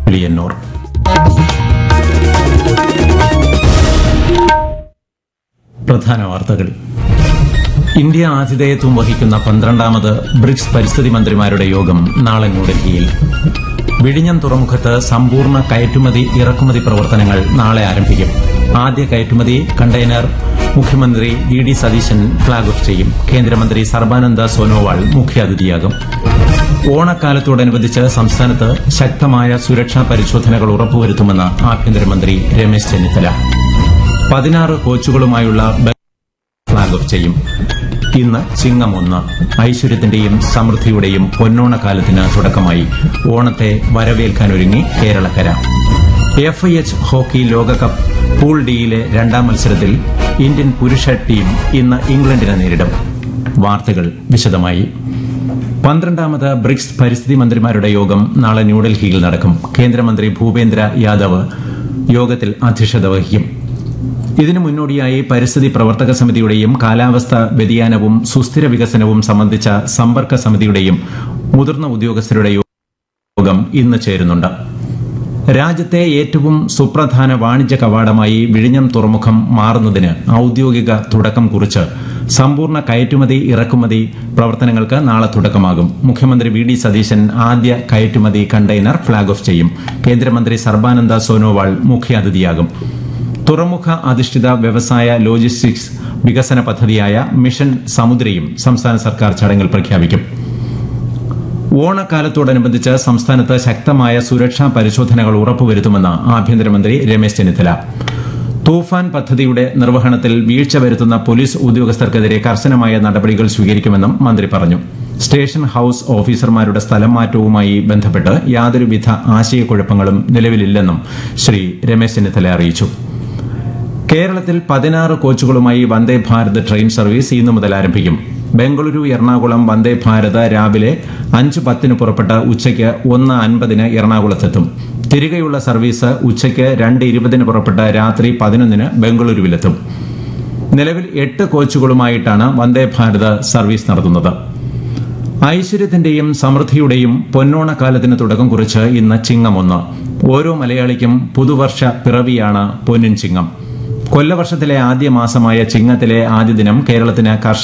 വിളിയന്നൂർ പ്രധാന വാർത്തകൾ ഇന്ത്യ ആതിഥേയത്വം വഹിക്കുന്ന പന്ത്രണ്ടാമത് ബ്രിക്സ് പരിസ്ഥിതി മന്ത്രിമാരുടെ യോഗം നാളെ ന്യൂഡൽഹിയിൽ വിഴിഞ്ഞം തുറമുഖത്ത് സമ്പൂർണ്ണ കയറ്റുമതി ഇറക്കുമതി പ്രവർത്തനങ്ങൾ നാളെ ആരംഭിക്കും ആദ്യ കയറ്റുമതി കണ്ടെയ്നർ മുഖ്യമന്ത്രി V D Satheesan flag off ചെയ്യും കേന്ദ്രമന്ത്രി സർബാനന്ദ സോനോവാൾ മുഖ്യാതിഥിയാകും ഓണക്കാലത്തോടനുബന്ധിച്ച് സംസ്ഥാനത്ത് ശക്തമായ സുരക്ഷാ പരിശോധനകൾ ഉറപ്പുവരുത്തുമെന്ന് ആഭ്യന്തരമന്ത്രി രമേശ് ചെന്നിത്തല പതിനാറ് കോച്ചുകളുമായുള്ള ബ- ഫ്ളാഗ് ഓഫ് ചെയ്യും ഇന്ന് ചിങ്ങം ഒന്ന് ഐശ്വര്യത്തിന്റെയും സമൃദ്ധിയുടെയും പൊന്നോണക്കാലത്തിന് തുടക്കമായി ഓണത്തെ വരവേൽക്കാനൊരുങ്ങി കേരളക്കര എഫ് ഐ എച്ച് ഹോക്കി ലോകകപ്പ് പൂൾ ഡിയിലെ രണ്ടാം മത്സരത്തിൽ ഇന്ത്യൻ പുരുഷ ടീം ഇന്ന് ഇംഗ്ലണ്ടിനെ നേരിടും വാർത്തകൾ വിശദമായി പന്ത്രണ്ടാമത് ബ്രിക്സ് പരിസ്ഥിതി മന്ത്രിമാരുടെ യോഗം നാളെ ന്യൂഡൽഹിയിൽ നടക്കും കേന്ദ്രമന്ത്രി ഭൂപേന്ദ്ര യാദവ് യോഗത്തിൽ അധ്യക്ഷത വഹിക്കും ഇതിനു മുന്നോടിയായി പരിസ്ഥിതി പ്രവർത്തക സമിതിയുടെയും കാലാവസ്ഥ വ്യതിയാനവും സുസ്ഥിര വികസനവും സംബന്ധിച്ച സമ്പർക്ക സമിതിയുടെയും മുതിർന്ന ഉദ്യോഗസ്ഥരുടെ യോഗം ഇന്ന് ചേരുന്നുണ്ട് രാജ്യത്തെ ഏറ്റവും സുപ്രധാന വാണിജ്യ കവാടമായി വിഴിഞ്ഞം തുറമുഖം മാറുന്നതിന് ഔദ്യോഗിക തുടക്കം കുറിച്ച് സമ്പൂർണ്ണ കയറ്റുമതി ഇറക്കുമതി പ്രവർത്തനങ്ങൾക്ക് നാളെ തുടക്കമാകും മുഖ്യമന്ത്രി വി ഡി സതീശൻ ആദ്യ കയറ്റുമതി കണ്ടെയ്നർ ഫ്ളാഗ് ഓഫ് ചെയ്യും കേന്ദ്രമന്ത്രി സർബാനന്ദ സോനോവാൾ മുഖ്യാതിഥിയാകും തുറമുഖ അധിഷ്ഠിത വ്യവസായ ലോജിസ്റ്റിക്സ് വികസന പദ്ധതിയായ മിഷൻ സമുദ്രയും സംസ്ഥാന സർക്കാർ ചടങ്ങിൽ പ്രഖ്യാപിക്കും ഓണക്കാലത്തോടനുബന്ധിച്ച് സംസ്ഥാനത്ത് ശക്തമായ സുരക്ഷാ പരിശോധനകൾ ഉറപ്പുവരുത്തുമെന്ന് ആഭ്യന്തരമന്ത്രി രമേശ് ചെന്നിത്തല തൂഫാൻ പദ്ധതിയുടെ നിർവഹണത്തിൽ വീഴ്ച വരുത്തുന്ന പോലീസ് ഉദ്യോഗസ്ഥർക്കെതിരെ കർശനമായ നടപടികൾ സ്വീകരിക്കുമെന്നും മന്ത്രി പറഞ്ഞു സ്റ്റേഷൻ ഹൌസ് ഓഫീസർമാരുടെ സ്ഥലം മാറ്റവുമായി ബന്ധപ്പെട്ട് യാതൊരുവിധ ആശയക്കുഴപ്പങ്ങളും നിലവിലില്ലെന്നും ശ്രീ രമേശ് ചെന്നിത്തല അറിയിച്ചു കേരളത്തിൽ പതിനാറ് കോച്ചുകളുമായി വന്ദേ ഭാരത് ട്രെയിൻ സർവീസ് ഇന്നു മുതൽ ആരംഭിക്കും ബംഗളൂരു എറണാകുളം വന്ദേ ഭാരത് രാവിലെ അഞ്ച് പത്തിന് പുറപ്പെട്ട് ഉച്ചയ്ക്ക് ഒന്ന് അൻപതിന് എറണാകുളത്തെത്തും തിരികെയുള്ള സർവീസ് ഉച്ചയ്ക്ക് രണ്ട് ഇരുപതിന് പുറപ്പെട്ട് രാത്രി പതിനൊന്നിന് ബംഗളൂരുവിലെത്തും നിലവിൽ എട്ട് കോച്ചുകളുമായിട്ടാണ് വന്ദേ ഭാരത് സർവീസ് നടത്തുന്നത് ഐശ്വര്യത്തിന്റെയും സമൃദ്ധിയുടെയും പൊന്നോണക്കാലത്തിന് തുടക്കം കുറിച്ച് ഇന്ന് ചിങ്ങം ഒന്ന് ഓരോ മലയാളിക്കും പുതുവർഷ പിറവിയാണ് പൊന്നിൻ ചിങ്ങം കൊല്ലവർഷത്തിലെ ആദ്യ മാസമായ ചിങ്ങത്തിലെ ആദ്യ ദിനം കേരളത്തിന് കർഷക